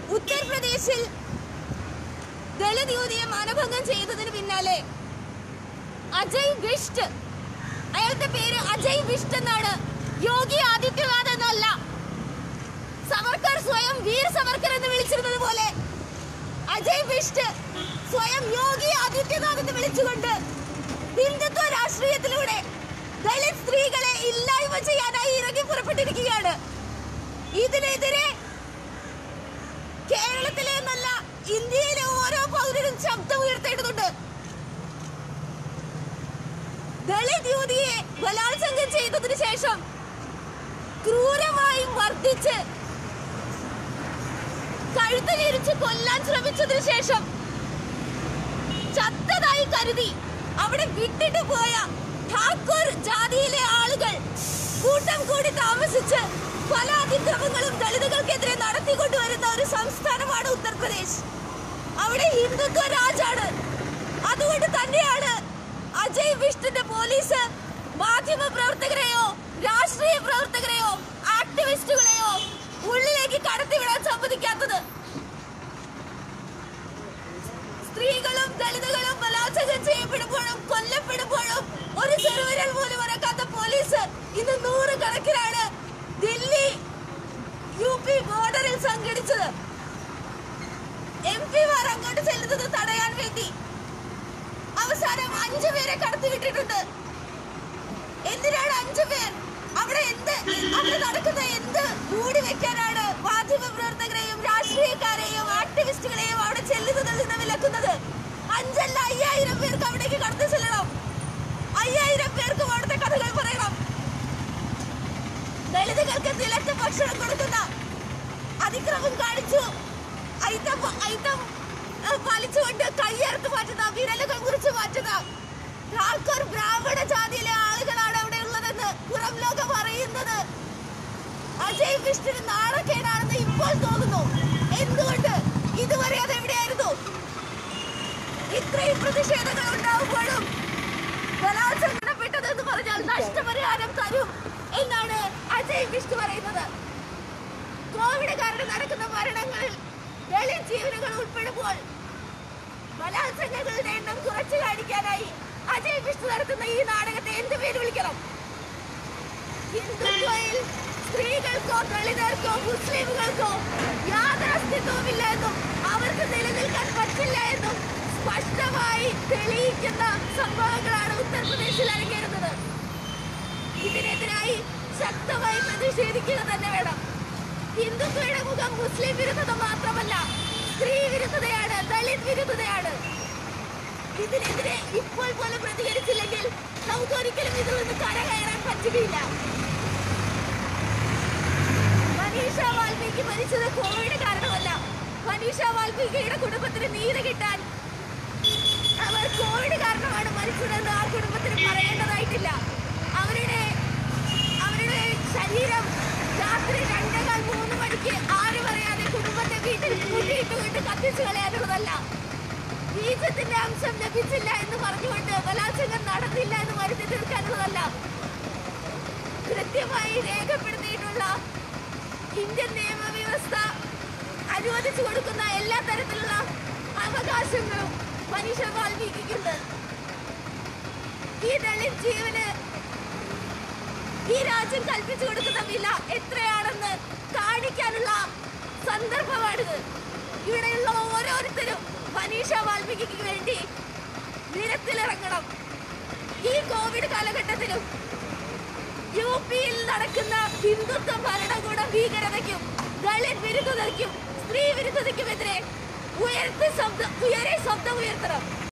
ഉത്തർപ്രദേശിൽ ദളിത് യുവതിയെ മാനഭംഗം ചെയ്തതിന് പിന്നാലെ അജയ് വിഷ്ട് അയാളുടെ പേര് അജയ് വിഷ്ട് എന്നാണ് യോഗി ആദിത്യനാഥ് എന്നല്ല സവർക്കർ സ്വയം വീർ സവർക്കർ എന്ന് വിളിച്ചിരുന്നത് പോലെ അജയ് വിഷ്ട് സ്വയം യോഗി ആദിത്യനാഥ് എന്ന് വിളിച്ചുകൊണ്ട് ഹിന്ദുത്വ രാഷ്ട്രീയത്തിലൂടെ ദളിത് സ്ത്രീകളെ ഇല്ലായ്മ ചെയ്യാനായി ഇറങ്ങി പുറപ്പെട്ടിരിക്കുകയാണ് ഇതിനെതിരെ കേരളത്തിലെ എന്നല്ല ഇന്ത്യയിലെ ഓരോ പൗരനും ശബ്ദം ഉയർത്തേണ്ടതുണ്ട് ദളിത് യുവതിയെ ബലാത്സംഗം ചെയ്തതിനു ശേഷം ക്രൂരമായി വർദ്ധിച്ച് കഴുത്ത് ഞെരിച്ച് കൊല്ലാൻ ശ്രമിച്ചതിനു ശേഷം ചത്തതായി കരുതി അവിടെ വിട്ടിട്ട് പോയ ഠാക്കൂർ ജാതിയിലെ ആളുകൾ കൂട്ടം കൂടി താമസിച്ച് പല അതിക്രമങ്ങളും ദളിതുകൾക്കെതിരെ നടത്തിക്കൊണ്ടുവരുന്ന ഒരു സംസ്ഥാനമാണ് ഉത്തർപ്രദേശ് അവിടെ ഹിന്ദുത്വ രാജാണ് അതുകൊണ്ട് തന്നെയാണ് അജയ് വിഷ്ണുന്റെ പോലീസ് മാധ്യമ പ്രവർത്തകരെയോ രാഷ്ട്രീയ പ്രവർത്തകരെയോ ആക്ടിവിസ്റ്റുകളെയോ ഉള്ളിലേക്ക് കടത്തിവിടാൻ സമ്മതിക്കാത്തത് സ്ത്രീകളും ദളിതുകളും ബലാത്സംഗം ചെയ്യപ്പെടുമ്പോഴും കൊല്ലപ്പെടുമ്പോഴും ഒരു ചെറുവിരൽ പോലും ഇറക്കാത്ത പോലീസ് ഇന്ന് നൂറുകണക്കിനാണ് ദില്ലി യു പി ബോർഡറിൽ സംഘടിച്ചത് എം പിമാർ അങ്ങോട്ട് ചെല്ലുന്നത് തടയാൻ വേണ്ടി അവസാനം അഞ്ചു പേരെ കടത്തിവിട്ടിട്ടുണ്ട് എന്തിനാണ് അഞ്ചു പേർ അവിടെ എന്ത് അവിടെ നടക്കുന്ന എന്ത് മൂടി വെക്കാനാണ് മാധ്യമ പ്രവർത്തകരെയും രാഷ്ട്രീയക്കാരെയും ആക്ടിവിസ്റ്റുകളെയും അവിടെ ചെല്ലുന്നതിൽ നിന്ന് വിലക്കുന്നത് അഞ്ചല്ല അയ്യായിരം പേർക്ക് അവിടേക്ക് കടന്നു ചെല്ലണം അയ്യായിരം പേർക്കും അവിടുത്തെ കഥകൾ പറയണം ദളിതുകൾക്ക് നിലത്ത് ഭക്ഷണം കൊടുക്കുന്ന അതിക്രമം കാണിച്ചു ഐത്തം ഐത്തം ഏഹ്, വലിച്ചുകൊണ്ട് കയ്യറുത്ത് മാറ്റുന്ന വിരലുകൾ മുറിച്ച് മാറ്റുന്ന ഠാക്കൂർ ബ്രാഹ്മണ ജാതിയിലെ ആളുകളാണ് അവിടെ ഉള്ളതെന്ന് പുറം ലോകം അറിയുന്നത് അജയ് വിഷ്ണുവിന് നാണക്കേടാണെന്ന് ഇപ്പോൾ തോന്നുന്നു എന്തുകൊണ്ട് ഇതുവരെ അത് എവിടെയായിരുന്നു ഇത്രയും പ്രതിഷേധങ്ങൾ ഉണ്ടാവുമ്പോഴും ബലാത്സംഗപ്പെട്ടതെന്ന് പറഞ്ഞാൽ നഷ്ടപരിഹാരം തരും എന്നാണ് അജയ് വിഷ്ണു പറയുന്നത് കോവിഡ് കാരണം നടക്കുന്ന മരണങ്ങളിൽ ദളിത് ജീവനുകൾ ഉൾപ്പെടുമ്പോൾ ബലാത്സംഗങ്ങളുടെ എണ്ണം കുറച്ചു കാണിക്കാനായി അജയ് വിഷ്ണു നടത്തുന്ന ഈ നാടകത്തെ എന്ത് പേര് വിളിക്കണം ഹിന്ദുത്വയിൽ സ്ത്രീകൾക്കോ ദളിതർക്കോ മുസ്ലിമുകൾക്കോ യാതൊരു അസ്തിത്വമില്ല എന്നും അവർക്ക് നിലനിൽക്കാൻ പറ്റില്ല എന്നും സ്പഷ്ടമായി തെളിയിക്കുന്ന സംഭവങ്ങളാണ് ഉത്തർപ്രദേശിൽ അരങ്ങേറുന്നത് ഇതിനെതിരായി ശക്തമായി പ്രതിഷേധിക്കുക തന്നെ വേണം ഹിന്ദുത്വയുടെ മുഖം മുസ്ലിം വിരുദ്ധത മാത്രമല്ല സ്ത്രീ വിരുദ്ധതയാണ് ദളിത് വിരുദ്ധതയാണ് ഇതിനെതിരെ ഇപ്പോൾ പോലും പ്രതികരിച്ചില്ലെങ്കിൽ നമുക്ക് ഒരിക്കലും ഇതിൽ നിന്ന് കരകയറാൻ പറ്റുകയില്ല മനീഷ വാൽമീകി മരിച്ചത് കോവിഡ് കാരണമല്ല മനീഷ വാൽമീകിയുടെ കുടുംബത്തിന് നീതി കിട്ടാൻ അവർ കോവിഡ് കാരണമാണ് മരിച്ചതെന്ന് ആ കുടുംബത്തിന് പറയേണ്ടതായിട്ടില്ല അവരുടെ അവരുടെ ശരീരം രാത്രി രണ്ടേകാൽ മൂന്ന് മണിക്ക് ആരും അറിയാതെ കുടുംബത്തെ വീട്ടിൽ കൂട്ടിയിട്ടുകൊണ്ട് കത്തിച്ചു കളയാനുള്ളതല്ല ബീജത്തിന്റെ അംശം ലഭിച്ചില്ല എന്ന് പറഞ്ഞുകൊണ്ട് ബലാത്സംഗം നടന്നില്ല എന്ന് വരുത്തി തീർക്കാനുള്ളതല്ല കൃത്യമായി രേഖപ്പെടുത്തിയിട്ടുള്ള ഇന്ത്യൻ നിയമവ്യവസ്ഥ അനുവദിച്ചു കൊടുക്കുന്ന എല്ലാ തരത്തിലുള്ള അവകാശങ്ങളും മനീഷ വാൽമീകിക്കുണ്ട് ഈ ദളിത് ജീവന് ഈ രാജ്യം കൽപ്പിച്ചു കൊടുക്കുന്ന വില എത്രയാണെന്ന് കാണിക്കാനുള്ള സന്ദർഭമാണിത് ഇവിടെയുള്ള ഓരോരുത്തരും മനീഷ വാൽമീകിക്ക് വേണ്ടി നിരത്തിലിറങ്ങണം ഈ കോവിഡ് കാലഘട്ടത്തിലും യു പിയിൽ നടക്കുന്ന ഹിന്ദുത്വ ഭരണകൂട ഭീകരതയ്ക്കും ദളിത് വിരുദ്ധതയ്ക്കും സ്ത്രീ വിരുദ്ധതയ്ക്കുമെതിരെ ഉയർത്തി ശബ്ദം ഉയരെ ശബ്ദം ഉയർത്തണം